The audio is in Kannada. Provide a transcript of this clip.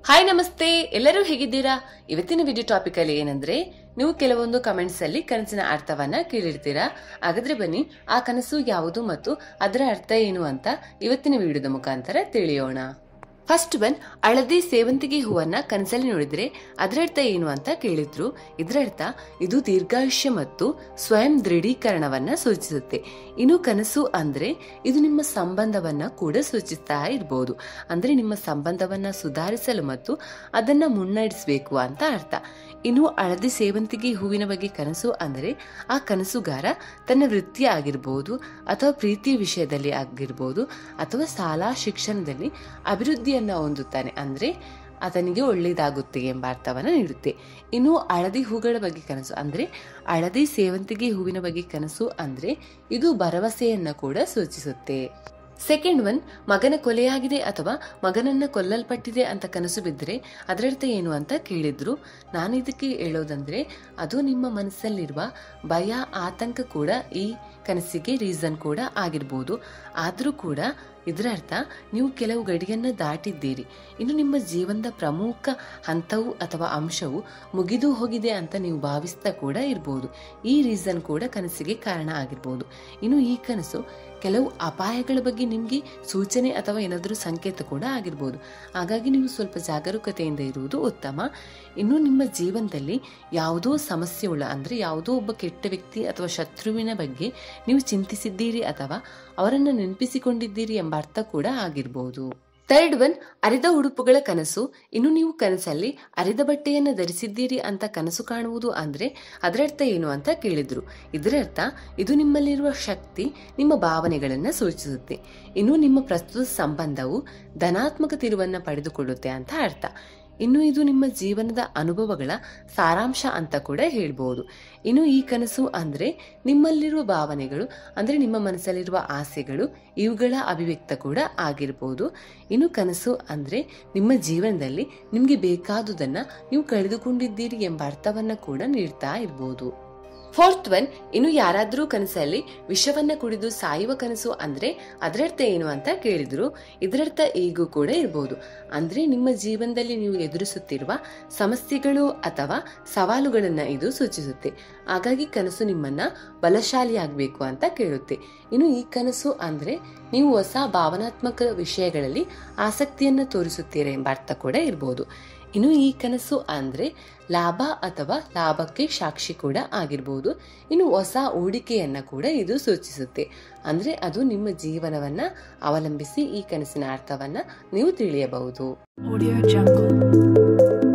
ಹಾಯ್ ನಮಸ್ತೆ ಎಲ್ಲರೂ ಹೇಗಿದ್ದೀರಾ ಇವತ್ತಿನ ವಿಡಿಯೋ ಟಾಪಿಕ್ ಅಲ್ಲಿ ಏನಂದ್ರೆ ನೀವು ಕೆಲವೊಂದು ಕಮೆಂಟ್ಸ್ ಅಲ್ಲಿ ಕನಸಿನ ಅರ್ಥವನ್ನ ಕೇಳಿರ್ತೀರಾ ಹಾಗಾದ್ರೆ ಬನ್ನಿ ಆ ಕನಸು ಯಾವುದು ಮತ್ತು ಅದರ ಅರ್ಥ ಏನು ಅಂತ ಇವತ್ತಿನ ವಿಡಿಯೋದ ಮುಖಾಂತರ ತಿಳಿಯೋಣ ಫಸ್ಟ್ ಒನ್ ಹಳದಿ ಸೇವಂತಿಗೆ ಹೂವನ್ನ ಕನಸಲ್ಲಿ ನೋಡಿದ್ರೆ ಅದರ ಅರ್ಥ ಏನು ಅಂತ ಕೇಳಿದ್ರು ಇದರ ಅರ್ಥ ಇದು ದೀರ್ಘಾಯುಷ್ಯ ಮತ್ತು ಸ್ವಯಂ ದೃಢೀಕರಣವನ್ನ ಸೂಚಿಸುತ್ತೆ ಇನ್ನು ಕನಸು ಅಂದ್ರೆ ಇದು ನಿಮ್ಮ ಸಂಬಂಧವನ್ನ ಕೂಡ ಸೂಚಿಸ್ತಾ ಇರಬಹುದು ಅಂದ್ರೆ ನಿಮ್ಮ ಸಂಬಂಧವನ್ನ ಸುಧಾರಿಸಲು ಮತ್ತು ಅದನ್ನ ಮುನ್ನಡೆಸಬೇಕು ಅಂತ ಅರ್ಥ ಇನ್ನು ಹಳದಿ ಸೇವಂತಿಗೆ ಹೂವಿನ ಬಗ್ಗೆ ಕನಸು ಅಂದರೆ ಆ ಕನಸುಗಾರ ತನ್ನ ವೃತ್ತಿ ಆಗಿರ್ಬೋದು ಅಥವಾ ಪ್ರೀತಿಯ ವಿಷಯದಲ್ಲಿ ಆಗಿರ್ಬೋದು ಅಥವಾ ಶಾಲಾ ಶಿಕ್ಷಣದಲ್ಲಿ ಅಭಿವೃದ್ಧಿಯನ್ನ ಹೊಂದುತ್ತಾನೆ ಅಂದ್ರೆ ಆತನಿಗೆ ಒಳ್ಳೆಯದಾಗುತ್ತೆ ಎಂಬ ಅರ್ಥವನ್ನು ನೀಡುತ್ತೆ ಇನ್ನು ಹಳದಿ ಹೂಗಳ ಬಗ್ಗೆ ಕನಸು ಅಂದ್ರೆ ಹಳದಿ ಸೇವಂತಿಗೆ ಹೂವಿನ ಬಗ್ಗೆ ಕನಸು ಅಂದ್ರೆ ಇದು ಭರವಸೆಯನ್ನ ಕೂಡ ಸೂಚಿಸುತ್ತೆ ಸೆಕೆಂಡ್ ಒನ್ ಮಗನ ಕೊಲೆಯಾಗಿದೆ ಅಥವಾ ಮಗನನ್ನ ಕೊಲ್ಲಲ್ಪಟ್ಟಿದೆ ಅಂತ ಕನಸು ಬಿದ್ದರೆ ಅದರರ್ಥ ಏನು ಅಂತ ಕೇಳಿದ್ರು ನಾನು ಇದಕ್ಕೆ ಹೇಳೋದಂದ್ರೆ ಅದು ನಿಮ್ಮ ಮನಸ್ಸಲ್ಲಿರುವ ಭಯ ಆತಂಕ ಕೂಡ ಈ ಕನಸಿಗೆ ರೀಸನ್ ಕೂಡ ಆಗಿರ್ಬೋದು ಆದರೂ ಕೂಡ ಇದರ ಅರ್ಥ ನೀವು ಕೆಲವು ಗಡಿಯನ್ನ ದಾಟಿದ್ದೀರಿ ಇನ್ನು ನಿಮ್ಮ ಜೀವನದ ಪ್ರಮುಖ ಹಂತವು ಅಥವಾ ಅಂಶವು ಮುಗಿದು ಹೋಗಿದೆ ಅಂತ ನೀವು ಭಾವಿಸ್ತಾ ಕೂಡ ಇರ್ಬೋದು ಈ ರೀಸನ್ ಕೂಡ ಕನಸಿಗೆ ಕಾರಣ ಆಗಿರ್ಬೋದು ಇನ್ನು ಈ ಕನಸು ಕೆಲವು ಅಪಾಯಗಳ ಬಗ್ಗೆ ನಿಮಗೆ ಸೂಚನೆ ಅಥವಾ ಏನಾದರೂ ಸಂಕೇತ ಕೂಡ ಆಗಿರ್ಬೋದು ಹಾಗಾಗಿ ನೀವು ಸ್ವಲ್ಪ ಜಾಗರೂಕತೆಯಿಂದ ಇರುವುದು ಉತ್ತಮ ಇನ್ನು ನಿಮ್ಮ ಜೀವನದಲ್ಲಿ ಯಾವುದೋ ಸಮಸ್ಯೆ ಉಳ್ಳ ಅಂದರೆ ಯಾವುದೋ ಒಬ್ಬ ಕೆಟ್ಟ ವ್ಯಕ್ತಿ ಅಥವಾ ಶತ್ರುವಿನ ಬಗ್ಗೆ ನೀವು ಚಿಂತಿಸಿದ್ದೀರಿ ಅಥವಾ ಅವರನ್ನು ನೆನಪಿಸಿಕೊಂಡಿದ್ದೀರಿ ಎಂಬ ಅರ್ಥ ಕೂಡ ಆಗಿರ್ಬೋದು ಥರ್ಡ್ ಒನ್ ಅರಿದ ಉಡುಪುಗಳ ಕನಸು ಇನ್ನು ನೀವು ಕನಸಲ್ಲಿ ಅರಿದ ಬಟ್ಟೆಯನ್ನು ಧರಿಸಿದ್ದೀರಿ ಅಂತ ಕನಸು ಕಾಣುವುದು ಅಂದ್ರೆ ಅದರರ್ಥ ಏನು ಅಂತ ಕೇಳಿದ್ರು ಇದರರ್ಥ ಇದು ನಿಮ್ಮಲ್ಲಿರುವ ಶಕ್ತಿ ನಿಮ್ಮ ಭಾವನೆಗಳನ್ನ ಸೂಚಿಸುತ್ತೆ ಇನ್ನು ನಿಮ್ಮ ಪ್ರಸ್ತುತ ಸಂಬಂಧವು ಧನಾತ್ಮಕ ತಿರುವನ್ನ ಪಡೆದುಕೊಳ್ಳುತ್ತೆ ಅಂತ ಅರ್ಥ ಇನ್ನು ಇದು ನಿಮ್ಮ ಜೀವನದ ಅನುಭವಗಳ ಸಾರಾಂಶ ಅಂತ ಕೂಡ ಹೇಳ್ಬೋದು ಇನ್ನು ಈ ಕನಸು ಅಂದ್ರೆ ನಿಮ್ಮಲ್ಲಿರುವ ಭಾವನೆಗಳು ಅಂದ್ರೆ ನಿಮ್ಮ ಮನಸ್ಸಲ್ಲಿರುವ ಆಸೆಗಳು ಇವುಗಳ ಅಭಿವ್ಯಕ್ತ ಕೂಡ ಆಗಿರ್ಬೋದು ಇನ್ನು ಕನಸು ಅಂದ್ರೆ ನಿಮ್ಮ ಜೀವನದಲ್ಲಿ ನಿಮಗೆ ಬೇಕಾದುದನ್ನ ನೀವು ಕಳೆದುಕೊಂಡಿದ್ದೀರಿ ಎಂಬ ಅರ್ಥವನ್ನ ಕೂಡ ನೀಡ್ತಾ ಇರ್ಬೋದು ಫೋರ್ತ್ ಒನ್ ಇನ್ನು ಯಾರಾದ್ರೂ ಕನಸಲ್ಲಿ ವಿಷವನ್ನ ಕುಡಿದು ಸಾಯುವ ಕನಸು ಅಂದ್ರೆ ಅದರರ್ಥ ಏನು ಅಂತ ಕೇಳಿದ್ರು ಇದರರ್ಥ ಈಗೂ ಕೂಡ ಇರಬಹುದು ಅಂದ್ರೆ ನಿಮ್ಮ ಜೀವನದಲ್ಲಿ ನೀವು ಎದುರಿಸುತ್ತಿರುವ ಸಮಸ್ಯೆಗಳು ಅಥವಾ ಸವಾಲುಗಳನ್ನ ಇದು ಸೂಚಿಸುತ್ತೆ ಹಾಗಾಗಿ ಕನಸು ನಿಮ್ಮನ್ನ ಬಲಶಾಲಿಯಾಗಬೇಕು ಅಂತ ಕೇಳುತ್ತೆ ಇನ್ನು ಈ ಕನಸು ಅಂದ್ರೆ ನೀವು ಹೊಸ ಭಾವನಾತ್ಮಕ ವಿಷಯಗಳಲ್ಲಿ ಆಸಕ್ತಿಯನ್ನ ತೋರಿಸುತ್ತೀರಾ ಎಂಬ ಅರ್ಥ ಕೂಡ ಇರಬಹುದು ಇನ್ನು ಈ ಕನಸು ಅಂದ್ರೆ ಲಾಭ ಅಥವಾ ಲಾಭಕ್ಕೆ ಸಾಕ್ಷಿ ಕೂಡ ಆಗಿರ್ಬೋದು ಇನ್ನು ಹೊಸ ಹೂಡಿಕೆಯನ್ನ ಕೂಡ ಇದು ಸೂಚಿಸುತ್ತೆ ಅಂದ್ರೆ ಅದು ನಿಮ್ಮ ಜೀವನವನ್ನ ಅವಲಂಬಿಸಿ ಈ ಕನಸಿನ ಅರ್ಥವನ್ನ ನೀವು ತಿಳಿಯಬಹುದು Audio Jungle.